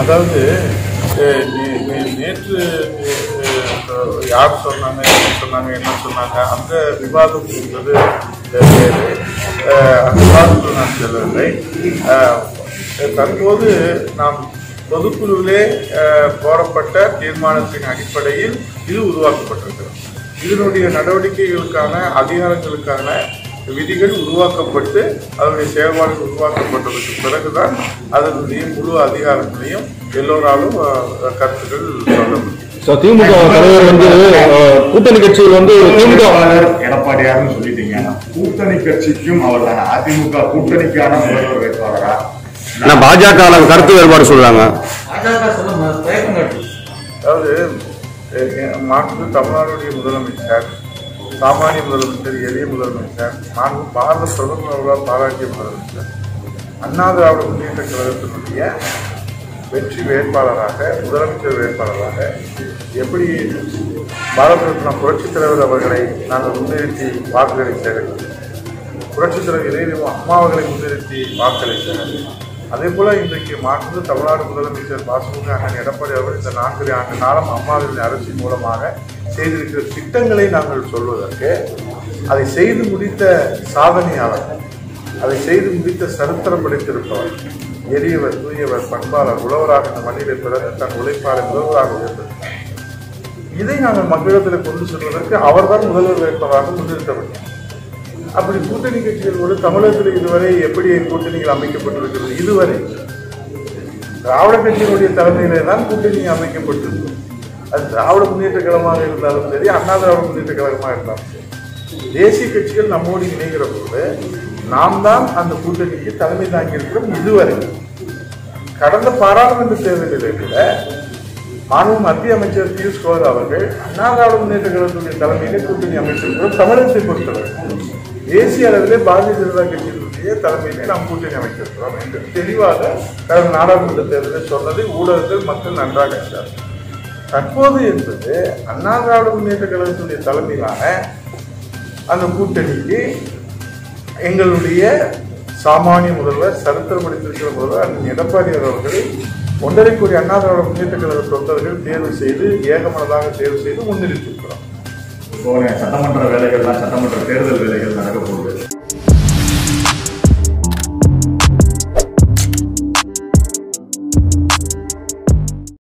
அதாவது அஹ், நே- நே- நேற்று அஹ், யார் சொன்னாங்க என்ன சொன்னாங்க என்ன சொன்னாங்க அந்த விவாதம் என்பது அஹ், வேறு அஹ், அந்த விவாதத்தில் நான் செல்லவில்லை அஹ், தற்போது நாம் பொதுக்குழுவிலே அஹ், போடப்பட்ட தீர்மானத்தின் அடிப்படையில் இது உருவாக்கப்பட்டிருக்கிறது இதனுடைய நடவடிக்கைகளுக்கான அதிகாரங்களுக்கான விதிகள் உருவாக்கப்பட்டு அதனுடைய செயல்பாடுகள் உருவாக்கப்பட்டதற்கு பிறகுதான் அதனுடைய முழு அதிகாரங்களையும் எல்லோராலும் அஹ், கருத்துக்கள் சொல்ல முடியும் So, திமுக தலைவர் வந்து அஹ், கூட்டணி கட்சிகள் வந்து திமுக வேட்பாளர் எடப்பாடியார்னு சொல்லிட்டீங்க கூட்டணி கட்சிக்கும் அவர் தானே அதிமுக கூட்டணிக்கான முதல்வர் வேட்பாளரா ஆனா பாஜக கருத்து வேறுபாடு சொல்றாங்க பாஜக சொல்ல தயக்கம் காட்டு அதாவது அஹ், மாண்பு தமிழ்நாடுடைய முதலமைச்சர் சாமானிய முதலமைச்சர் எளிய முதலமைச்சர் மாண்பு பாரத பிரதமர் பாராட்டிய முதலமைச்சர் அண்ணா திராவிட முன்னேற்ற கழகத்தினுடைய வெற்றி வேட்பாளராக முதலமைச்சர் வேட்பாளராக எப்படி பாரத ரத்னா புரட்சித் தலைவர் அவர்களை நாங்கள் முன்னிறுத்தி வாக்குகளை சேகரித்தோம் புரட்சித் தலைவர் இளைஞர் அம்மா அவர்களை முன்னிறுத்தி வாக்களித்தனர் அதே போல இன்றைக்கு மாற்று தமிழ்நாடு முதலமைச்சர் பாசுமுக அண்ணன் எடப்பாடி அவர்கள் இந்த நான்கு ஆண்டு காலம் அம்மாவின் அரசின் மூலமாக செய்திருக்கிற திட்டங்களை நாங்கள் சொல்வதற்கு அதை செய்து முடித்த சாதனையாளர் அதை செய்து முடித்த சரித்திரம் படைத்திருப்பவர் எளியவர் தூயவர் பண்பாளர் உழவராக இந்த மண்ணிலே பிறந்து தன் உழைப்பாளை முதல்வராக உயர்ந்திருக்கிறார் இதை நாங்கள் மக்களிடத்தில் கொண்டு செல்வதற்கு அவர்தான் முதல்வர் வேட்பாளராக முன்னிறுத்த வேண்டும் அப்படி கூட்டணி கட்சிகளோடு தமிழகத்தில் இதுவரை எப்படி கூட்டணிகள் அமைக்கப்பட்டிருக்கிறது இதுவரை திராவிட கட்சியினுடைய தலைமையிலே தான் கூட்டணி அமைக்கப்பட்டிருக்கு அது திராவிட முன்னேற்ற கழகமாக இருந்தாலும் சரி அண்ணா திராவிட முன்னேற்ற கழகமாக இருந்தாலும் சரி தேசிய கட்சிகள் நம்மோடு இணைகிற போது நாம் தான் அந்த கூட்டணிக்கு தலைமை தாங்கியிருக்கிறோம் இதுவரை கடந்த பாராளுமன்ற தேர்தலிலே கூட மாண்பு மத்திய அமைச்சர் பியூஷ் கோயல் அவர்கள் அண்ணா திராவிட முன்னேற்ற கழகத்துடைய தலைமையிலே கூட்டணி அமைச்சிருக்கிறோம் தமிழகத்தை பொறுத்தவரை தேசிய அளவிலே பாரதிய ஜனதா கட்சியினுடைய தலைமையிலே நாம் கூட்டணி அமைச்சிருக்கிறோம் என்று தெளிவாக கடந்த நாடாளுமன்ற தேர்தலில் சொன்னதை ஊடகங்கள் மக்கள் நன்றாக அறிந்தார் தற்போது என்பது அண்ணா திராவிட முன்னேற்ற கழகத்துடைய தலைமையிலான அந்த கூட்டணிக்கு எங்களுடைய சாமானிய முதல்வர் சரித்திரம் படித்திருக்கிற முதல்வர் அண்ணன் எடப்பாடியார் அவர்களை ஒன்றரை கோடி அண்ணா திராவிட முன்னேற்ற கழக தொண்டர்கள் தேர்வு செய்து ஏகமனதாக தேர்வு செய்து முன்னிறுத்தியிருக்கிறோம் இப்போ சட்டமன்ற வேலைகள்லாம் சட்டமன்ற தேர்தல் வேலைகள் நடக்க போகுது